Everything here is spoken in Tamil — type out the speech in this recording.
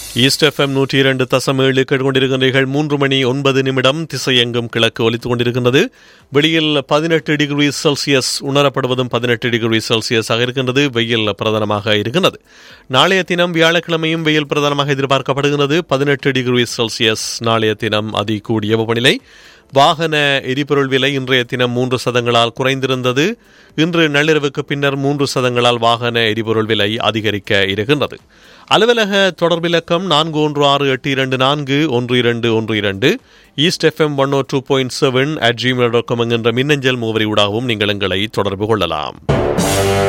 ஈஸ்ட் எஃப்எம் நூற்றி இரண்டு தசம் ஏழு கேட்டுக்கொண்டிருக்கின்றீர்கள் மூன்று மணி ஒன்பது நிமிடம் திசையெங்கும் கிழக்கு ஒலித்துக் கொண்டிருக்கின்றது வெளியில் பதினெட்டு டிகிரி செல்சியஸ் உணரப்படுவதும் பதினெட்டு டிகிரி செல்சியஸாக இருக்கின்றது வெயில் பிரதானமாக இருக்கின்றது நாளைய தினம் வியாழக்கிழமையும் வெயில் பிரதானமாக எதிர்பார்க்கப்படுகிறது பதினெட்டு டிகிரி செல்சியஸ் நாளைய தினம் அதி கூடிய வெப்பநிலை வாகன எரிபொருள் விலை இன்றைய தினம் மூன்று சதங்களால் குறைந்திருந்தது இன்று நள்ளிரவுக்கு பின்னர் மூன்று சதங்களால் வாகன எரிபொருள் விலை அதிகரிக்க இருக்கின்றது அலுவலக தொடர்பிலக்கம் நான்கு ஒன்று ஆறு எட்டு இரண்டு நான்கு ஒன்று இரண்டு ஒன்று இரண்டு east FM one o two point seven at Gmail dot com என்கின்ற மின்னஞ்சல் முகவரி ஊடாகவும் நீங்கள் எங்களை தொடர்பு கொள்ளலாம்